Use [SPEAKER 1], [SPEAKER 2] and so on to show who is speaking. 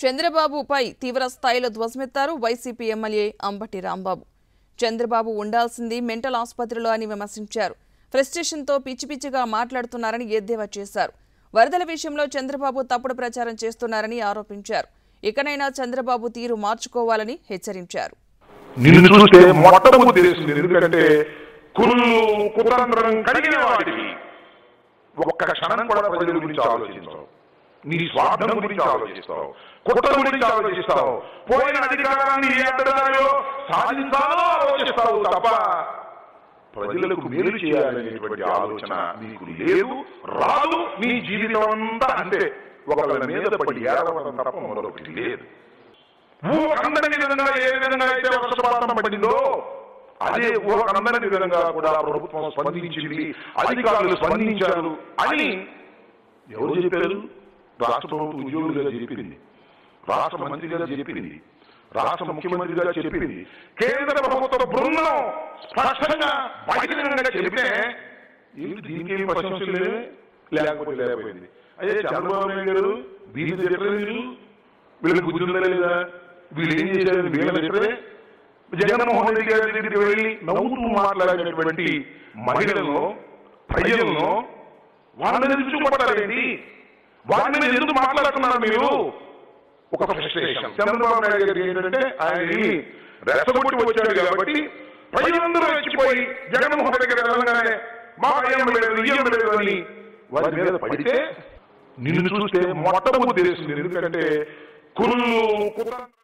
[SPEAKER 1] చంద్రబాబుపై తీవ్ర స్థాయిలో ధ్వజమెత్తారు వైసీపీ ఎమ్మెల్యే అంబటి రాంబాబు చంద్రబాబు ఉండాల్సింది మెంటల్ ఆసుపత్రిలో అని విమర్శించారు ఫ్రస్ట్రేషన్తో పిచ్చి పిచ్చిగా మాట్లాడుతున్నారని ఎద్దేవా చేశారు వరదల విషయంలో చంద్రబాబు తప్పుడు ప్రచారం చేస్తున్నారని ఆరోపించారు ఇకనైనా చంద్రబాబు తీరు మార్చుకోవాలని హెచ్చరించారు
[SPEAKER 2] నిన్ను చూస్తే మొట్టమొదటి తెలిసింది ఎందుకంటే కుళ్ళు కుతంత్రం కలిగిన వాడివి ఒక్క క్షణం కూడా ప్రజల గురించి ఆలోచించవు నీ స్వార్థం గురించి ఆలోచిస్తావు కుట్ర గురించి ఆలోచిస్తావు పోయిన అధికారాన్ని ఏ అడ్డదారిలో సాధించాలో ఆలోచిస్తావు తప్ప ప్రజలకు మేలు చేయాలనేటువంటి ఆలోచన నీకు లేదు రాదు నీ జీవితం అంతా అంతే ఒకళ్ళ మీద పడి ఏడవడం తప్ప మరొకటి లేదు ఊహ కందని విధంగా ఏ విధంగా అయితే వర్షపాతం పడిందో అదే ఊహ కందని విధంగా కూడా ప్రభుత్వం స్పందించింది అధికారులు స్పందించారు అని ఎవరు చెప్పారు రాష్ట్ర ప్రభుత్వ ఉద్యోగులుగా చెప్పింది రాష్ట్ర మంత్రిగా చెప్పింది రాష్ట్ర ముఖ్యమంత్రిగా చెప్పింది కేంద్ర ప్రభుత్వ బృందం స్పష్టంగా బహిరంగంగా చెబితే ఏంటి దీనికి ఏం ప్రశంసలు లేవే? లేకపోతే లేకపోయింది అదే చంద్రబాబు నాయుడు గారు దీని తిట్టలేదు వీళ్ళకి బుద్ధి ఉందా లేదా వీళ్ళు ఏం చేశారు వీళ్ళ తిట్టరే జగన్మోహన్ రెడ్డి గారి దగ్గరికి వెళ్ళి నవ్వుతూ మాట్లాడినటువంటి మహిళలను ప్రజలను వాళ్ళ మీద చూపడతారేంటి వాళ్ళ మీద ఎందుకు మాట్లాడుతున్నారు మీరు ఒక ఫ్రస్ట్రేషన్ చంద్రబాబు నాయుడు గారు ఏంటంటే ఆయన వెళ్ళి రెచ్చగొట్టి వచ్చాడు కాబట్టి ప్రజలందరూ రెచ్చిపోయి జగన్మోహన్ రెడ్డి గారు వెళ్ళగానే మా అయ్యం లేదు ఇయ్యం లేదు అని వారి మీద పడితే నిన్ను చూస్తే మొట్టమొదటి తెలిసింది ఎందుకంటే కుళ్ళు కుట్ర